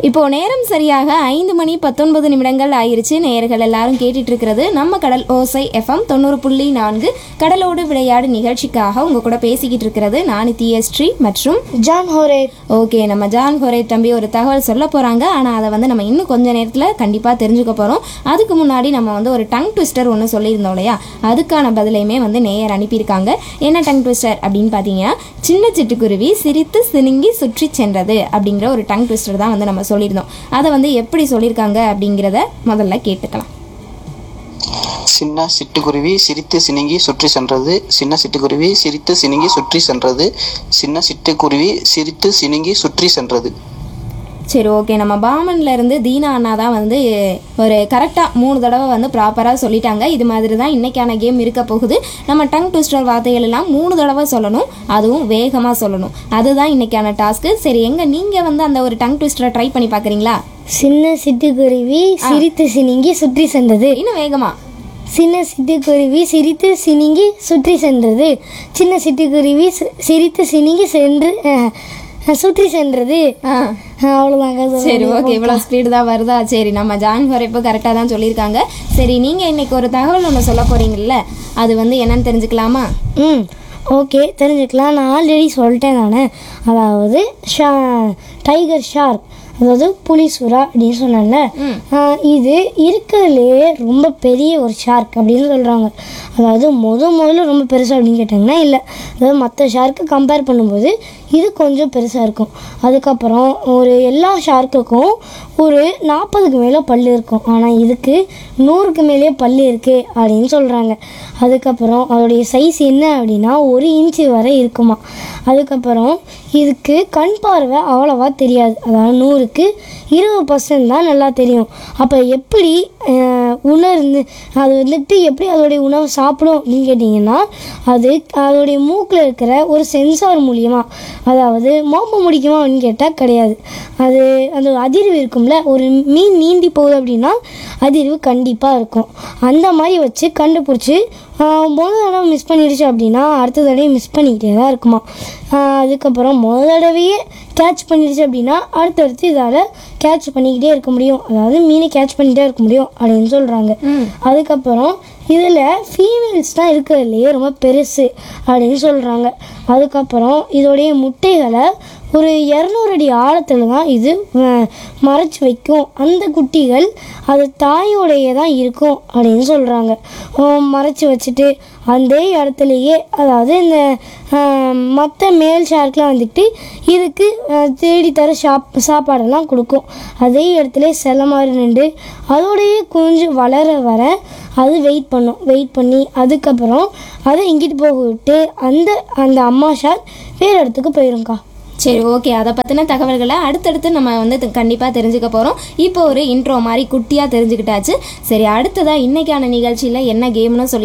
இப்போ நேரம் சரியாக ஐந்து மணி பத்தொன்பது நிமிடங்கள் ஆயிருச்சு நேயர்கள் எல்லாரும் கேட்டுட்டு இருக்கிறது நம்ம கடல் ஓசை எஃப்எம் தொண்ணூறு புள்ளி நான்கு கடலோடு விளையாடு நிகழ்ச்சிக்காக உங்க கூட பேசிக்கிட்டு இருக்கிறது நானி தியஸ்ரீ மற்றும் ஜான் ஹோரே ஓகே நம்ம ஜான் ஹொரே தம்பி ஒரு தகவல் சொல்ல போறாங்க ஆனால் அதை வந்து நம்ம இன்னும் கொஞ்ச நேரத்தில் கண்டிப்பாக தெரிஞ்சுக்க போகிறோம் அதுக்கு முன்னாடி நம்ம வந்து ஒரு டங் ட்விஸ்டர் ஒன்று சொல்லியிருந்தோம் இல்லையா அதுக்கான பதிலையுமே வந்து நேயர் அனுப்பியிருக்காங்க என்ன டங் ட்விஸ்டர் அப்படின்னு பார்த்தீங்கன்னா சின்ன சிட்டுக்குருவி சிரித்து சினுங்கி சுற்றி சென்றது அப்படிங்கிற ஒரு டங் ட்விஸ்டர் தான் வந்து நம்ம சொல்லியிருந்தோம் அதை வந்து எப்படி சொல்லியிருக்காங்க அப்படிங்கிறத முதல்ல கேட்டுக்கலாம் சின்ன சிட்டுக்குருவி சிரித்து சினுங்கி சுற்றி சென்றது சின்ன சிட்டுக்குருவி சிரித்து சினுங்கி சுற்றி சென்றது சின்ன சிட்டுக்குருவி சிரித்து சினுங்கி சுற்றி சென்றது சரி ஓகே நம்ம பாமன்ல இருந்து தீனா அண்ணா தான் வந்து ஒரு கரெக்டாக மூணு தடவை வந்து ப்ராப்பராக சொல்லிட்டாங்க இது மாதிரி தான் இன்னைக்கான கேம் இருக்க போகுது நம்ம டங் ட்விஸ்டர் வார்த்தைகள் எல்லாம் மூணு தடவை சொல்லணும் அதுவும் வேகமாக சொல்லணும் அதுதான் இன்னைக்கான டாஸ்க்கு சரி எங்க நீங்கள் வந்து அந்த ஒரு டங் ட்விஸ்டரை ட்ரை பண்ணி பார்க்குறீங்களா சின்ன சிட்டுக்குருவி சிரித்து சினுங்கி சுற்றி சென்றது இன்னும் வேகமா சின்ன சிட்டுக்குருவி சிரித்து சினுங்கி சுற்றி சென்றது சின்ன சிட்டுக்குருவி சி- சிரித்து சினுங்கி சென்று அஹ், அஹ், சுற்றி சென்றது ஆ அஹ், அவ்வளவுதாங்க சரி ஓகே இவ்வளோ ஸ்பீடு தான் வருதா சரி நம்ம ஜான் இப்போ கரெக்டாக தான் சொல்லியிருக்காங்க சரி நீங்கள் இன்னைக்கு ஒரு தகவல் ஒன்று சொல்ல போறீங்கல்ல அது வந்து என்னன்னு தெரிஞ்சுக்கலாமா ம் ஓகே தெரிஞ்சுக்கலாம் நான் ஆல்ரெடி சொல்லிட்டேன் நானே அதாவது ஷா டைகர் ஷார்க் அதாவது புலி சுறா அப்படின்னு சொன்னேன்ல ஆஹ் இது இருக்கிறதுலே ரொம்ப பெரிய ஒரு ஷார்க் அப்படின்னு சொல்கிறாங்க அதாவது முத முதல்ல ரொம்ப பெருசா அப்படின்னு கேட்டாங்கன்னா இல்லை அதாவது மற்ற ஷார்க்கு கம்பேர் பண்ணும்போது இது கொஞ்சம் பெருசாக இருக்கும் அதுக்கப்புறம் ஒரு எல்லா ஷார்க்குக்கும் ஒரு நாற்பதுக்கு மேலே பல் இருக்கும் ஆனால் இதுக்கு நூறுக்கு மேலேயே பல் இருக்கு அப்படின்னு சொல்கிறாங்க அதுக்கப்புறம் அதோடைய சைஸ் என்ன அப்படின்னா ஒரு இன்ச்சு வரை இருக்குமா அதுக்கப்புறம் இதுக்கு கண் பார்வை அவ்வளோவா தெரியாது அதாவது நூறுக்கு இருபது பர்சன்ட் தான் நல்லா தெரியும் அப்போ எப்படி அஹ், உணர்ந்து அது வந்துட்டு எப்படி அதோடைய உணவு சாப்பிடும் அப்படின்னு கேட்டிங்கன்னா அது அதோடைய மூக்கில் இருக்கிற ஒரு சென்சார் மூலியமாக அதாவது மோப்ப முடிக்குமா அப்படின்னு கேட்டால் கிடையாது அது அந்த அதிர்வு இருக்கும்ல ஒரு மீன் நீந்தி போகுது அப்படின்னா அதிர்வு கண்டிப்பாக இருக்கும் அந்த மாதிரி வச்சு கண்டுபிடிச்சி முதல் தடவை மிஸ் பண்ணிடுச்சு அப்படின்னா அடுத்த தடவை மிஸ் பண்ணிக்கிட்டே தான் இருக்குமா ஆஹ் அதுக்கப்புறம் முதல் தடவையே கேட்ச் பண்ணிடுச்சு அப்படின்னா அடுத்தடுத்து இதால் கேட்ச் பண்ணிக்கிட்டே இருக்க முடியும் அதாவது மீனை கேட்ச் பண்ணிக்கிட்டே இருக்க முடியும் அப்படின்னு சொல்கிறாங்க அதுக்கப்புறம் இதில் ஃபீமேல்ஸ் தான் இருக்கிறதுலையே ரொம்ப பெருசு அப்படின்னு சொல்கிறாங்க அதுக்கப்புறம் இதோடைய முட்டைகளை ஒரு இரநூறு அடி ஆழத்தில் தான் இது அஹ், மறைச்சு வைக்கும் அந்த குட்டிகள் அது தாயோடைய தான் இருக்கும் அப்படின்னு சொல்கிறாங்க மறைச்சு வச்சுட்டு அந்த இடத்துலையே அதாவது இந்த மற்ற மேல் ஷார்க்லாம் வந்துட்டு இதுக்கு அஹ், தேடி தர சாப் சாப்பாடெல்லாம் கொடுக்கும் அதே இடத்துல சில மாதிரி நின்று அதோடையே கொஞ்சம் வளர வர அது வெயிட் பண்ணும் வெயிட் பண்ணி அதுக்கப்புறம் அதை இங்கிட்டு போக விட்டு அந்த அந்த அம்மா ஷார்க் வேறு இடத்துக்கு போயிரும்க்கா சரி ஓகே அதை பற்றின தகவல்களை அடுத்தடுத்து நம்ம வந்து கண்டிப்பாக தெரிஞ்சுக்க போகிறோம் இப்போ ஒரு இன்ட்ரோ மாதிரி குட்டியாக தெரிஞ்சுக்கிட்டாச்சு சரி அடுத்ததாக இன்னைக்கான நிகழ்ச்சியில் என்ன கேம்னு சொல்லி